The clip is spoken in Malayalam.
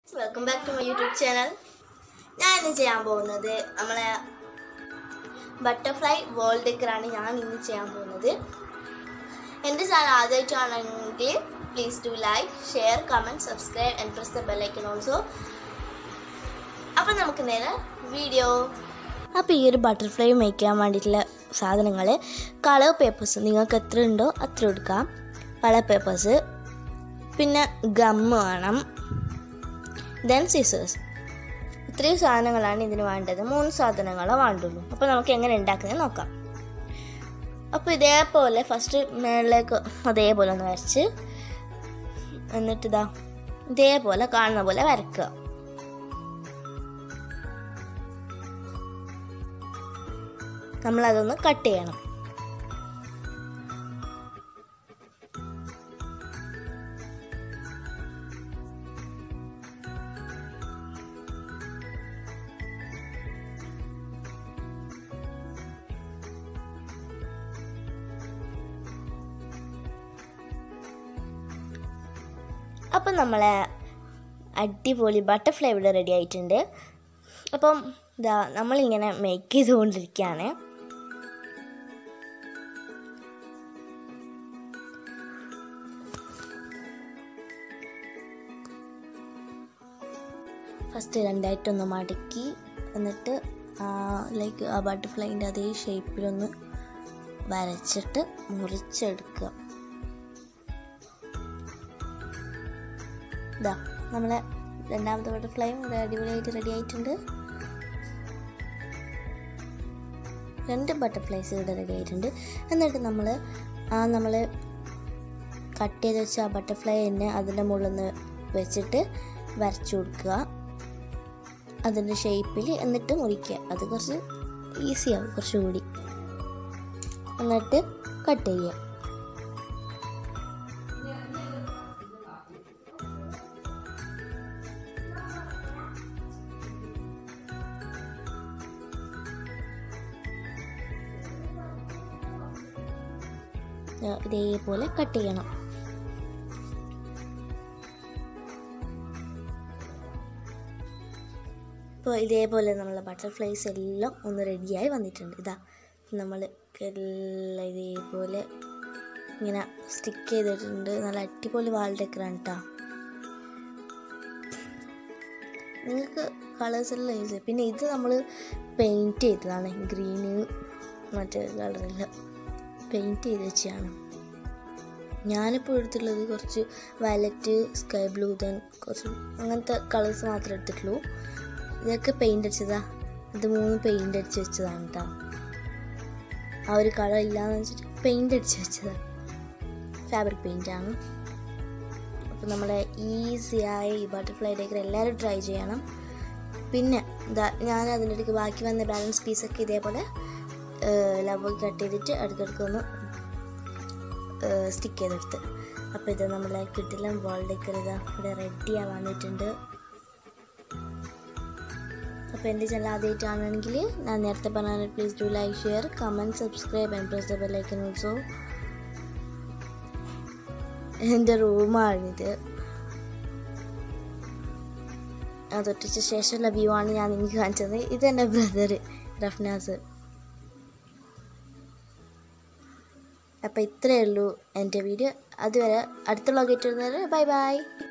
welcome back to my YouTube channel ഞാൻ ഇന്ന് ചെയ്യാൻ പോകുന്നത് നമ്മളെ ബട്ടർഫ്ലൈ വോൾ ഡെക്കറാണ് ഞാൻ ഇന്ന് ചെയ്യാൻ പോകുന്നത് എൻ്റെ ചാനൽ ആദ്യമായിട്ടാണെങ്കിൽ please do like share comment subscribe and press the bell icon also അപ്പം നമുക്ക് നേരെ വീഡിയോ അപ്പോൾ ഈ ഒരു ബട്ടർഫ്ലൈ മേക്ക് ചെയ്യാൻ വേണ്ടിയിട്ടുള്ള സാധനങ്ങൾ കളർ പേപ്പേഴ്സ് നിങ്ങൾക്ക് എത്ര ഉണ്ടോ അത്ര എടുക്കാം കളർ പേപ്പേഴ്സ് പിന്നെ ഗമ്മ് വേണം ദെൻ സിസേഴ്സ് ഇത്രയും സാധനങ്ങളാണ് ഇതിന് വേണ്ടത് മൂന്ന് സാധനങ്ങളെ വേണ്ടുള്ളൂ അപ്പോൾ നമുക്ക് എങ്ങനെ ഉണ്ടാക്കുന്നത് നോക്കാം അപ്പോൾ ഇതേപോലെ ഫസ്റ്റ് മേളിലേക്ക് അതേപോലെ ഒന്ന് വരച്ച് എന്നിട്ട് ഇതാ ഇതേപോലെ കാണുന്ന പോലെ വരക്കുക നമ്മളതൊന്ന് കട്ട് ചെയ്യണം അപ്പം നമ്മളെ അടിപൊളി ബട്ടർഫ്ലൈ ഇവിടെ റെഡി ആയിട്ടുണ്ട് അപ്പം ഇതാ നമ്മളിങ്ങനെ മേക്ക് ചെയ്തുകൊണ്ടിരിക്കുകയാണ് ഫസ്റ്റ് രണ്ടായിട്ടൊന്ന് മടക്കി എന്നിട്ട് ലൈക്ക് ആ ബട്ടർഫ്ലൈൻ്റെ അതേ ഷേപ്പിലൊന്ന് വരച്ചിട്ട് മുറിച്ചെടുക്കുക ഇതാ നമ്മളെ രണ്ടാമത്തെ ബട്ടർഫ്ലൈയും ഇവിടെ അടിപൊളിയായിട്ട് റെഡി ആയിട്ടുണ്ട് രണ്ട് ബട്ടർഫ്ലൈസ് ഇവിടെ റെഡി ആയിട്ടുണ്ട് എന്നിട്ട് നമ്മൾ ആ നമ്മൾ കട്ട് ചെയ്ത് വെച്ച ആ ബട്ടർഫ്ലൈ തന്നെ അതിൻ്റെ മുകളിൽ നിന്ന് വെച്ചിട്ട് വരച്ചു കൊടുക്കുക അതിൻ്റെ ഷേപ്പിൽ എന്നിട്ട് മുറിക്കുക അത് കുറച്ച് ഈസിയാവും കുറച്ചുകൂടി എന്നിട്ട് കട്ട് ചെയ്യുക ഇതേപോലെ കട്ട് ചെയ്യണം ഇപ്പോൾ ഇതേപോലെ നമ്മളെ ബട്ടർഫ്ലൈസ് എല്ലാം ഒന്ന് റെഡിയായി വന്നിട്ടുണ്ട് ഇതാ നമ്മൾ എല്ലാം ഇതേപോലെ ഇങ്ങനെ സ്റ്റിക്ക് ചെയ്തിട്ടുണ്ട് നല്ല അടിപൊളി വാൾ ഡെക്കറാണ് കേട്ടോ നിങ്ങൾക്ക് കളേഴ്സ് എല്ലാം യൂസ് ചെയ്യും പിന്നെ ഇത് നമ്മൾ പെയിൻറ്റ് ചെയ്തതാണ് ഗ്രീന് മറ്റേ കളറെല്ലാം പെയിൻറ്റ് ചെയ്ത് വെച്ചാണ് ഞാനിപ്പോൾ എടുത്തിട്ടുള്ളത് കുറച്ച് വയലറ്റ് സ്കൈ ബ്ലൂ ദെൻ കുറച്ച് അങ്ങനത്തെ കളേഴ്സ് മാത്രമേ എടുത്തിട്ടുള്ളൂ ഇതൊക്കെ പെയിൻ്റ് അടിച്ചതാ ഇത് മൂന്ന് പെയിൻ്റ് അടിച്ച് വെച്ചതാണ് കേട്ടോ ആ ഒരു കളർ ഇല്ലാന്ന് വെച്ചിട്ട് പെയിൻ്റ് അടിച്ച് വെച്ചതാണ് ഫാബ്രിക് പെയിൻ്റാണ് അപ്പോൾ നമ്മളെ ഈസിയായി ഈ ബട്ടർഫ്ലൈ ഡേക്കർ എല്ലാവരും ട്രൈ ചെയ്യണം പിന്നെ ഇതാ ഞാൻ അതിൻ്റെ ഇടയ്ക്ക് ബാക്കി വന്ന ബാലൻസ് പീസൊക്കെ ഇതേപോലെ ലവ് കട്ട് ചെയ്തിട്ട് അടുത്തടുത്ത് ഒന്ന് സ്റ്റിക്ക് ചെയ്തെടുത്ത് അപ്പോൾ ഇത് നമ്മളെ കിട്ടില്ല ബോൾ ഡേക്കർ ഇതാ ഇവിടെ റെഡി ആവാൻ വന്നിട്ടുണ്ട് അപ്പോൾ എൻ്റെ ചാനൽ ആദ്യമായിട്ടാണെങ്കിൽ ഞാൻ നേരത്തെ പറഞ്ഞ please do like share comment subscribe and press the bell icon also എൻ്റെ റൂമാണിത് അതൊട്ടിച്ച ശേഷമുള്ള വ്യൂ ആണ് ഞാൻ നിങ്ങൾക്ക് കാണിച്ചത് ഇത് എൻ്റെ ബ്രദർ റഫ്നാസ് അപ്പോൾ ഇത്രയേ ഉള്ളൂ എൻ്റെ വീഡിയോ അതുവരെ അടുത്തുള്ള ഗേറ്റ് വരുന്നത് ബൈ ബൈ